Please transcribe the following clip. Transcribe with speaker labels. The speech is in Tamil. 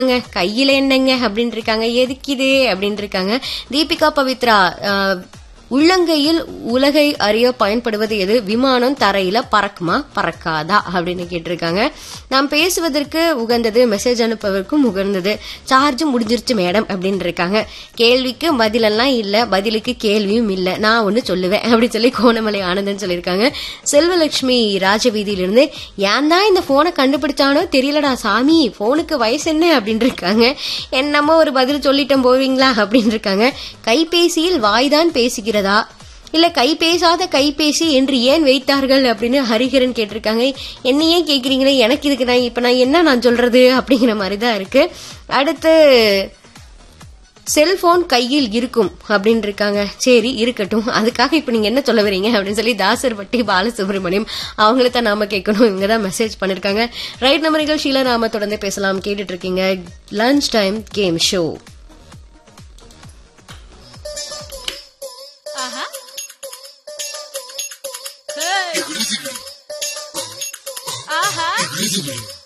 Speaker 1: ங்க, கையில என்னங்க அப்படின்னு இருக்காங்க எதுக்கு இது அப்படின்னு இருக்காங்க தீபிகா பவித்ரா அஹ், உள்ளங்கையில் உலகை அறிய பயன்படுவது எது விமானம் தரையில பறக்குமா பறக்காதா அப்படின்னு கேட்டிருக்காங்க நாம் பேசுவதற்கு உகந்தது மெசேஜ் அனுப்புவதற்கும் உகந்தது சார்ஜ் முடிஞ்சிருச்சு மேடம் அப்படின்னு இருக்காங்க கேள்விக்கு பதிலெல்லாம் இல்ல பதிலுக்கு கேள்வியும் இல்ல நான் ஒண்ணு சொல்லுவேன் அப்படின்னு சொல்லி கோணமலை ஆனந்தன் சொல்லியிருக்காங்க செல்வலட்சுமி ராஜவீதியிலிருந்து ஏன் தான் இந்த போனை கண்டுபிடிச்சானோ தெரியலடா சாமி போனுக்கு வயசு என்ன அப்படின்னு இருக்காங்க என்னமோ ஒரு பதில் சொல்லிட்டோம் போவீங்களா அப்படின்னு இருக்காங்க கைபேசியில் வாய்தான் பேசுகிறதா இல்ல கை பேசாத கைபேசி என்று ஏன் வைத்தார்கள் அப்படின்னு ஹரிஹரன் கேட்டிருக்காங்க என்ன ஏன் கேக்குறீங்களே எனக்கு இதுக்கு நான் இப்ப நான் என்ன நான் சொல்றது அப்படிங்கிற மாதிரி தான் இருக்கு அடுத்து செல்போன் கையில் இருக்கும் அப்படின்னு இருக்காங்க சரி இருக்கட்டும் அதுக்காக இப்ப நீங்க என்ன சொல்ல வரீங்க அப்படின்னு சொல்லி தாசர்பட்டி பாலசுப்ரமணியம் அவங்கள தான் நாம கேட்கணும் இவங்க தான் மெசேஜ் பண்ணிருக்காங்க ரைட் நம்ம நிகழ்ச்சியில நாம தொடர்ந்து பேசலாம் கேட்டுட்டு இருக்கீங்க லஞ்ச் டைம் கேம் ஷோ
Speaker 2: ஆஹா ஹே. ஆஹா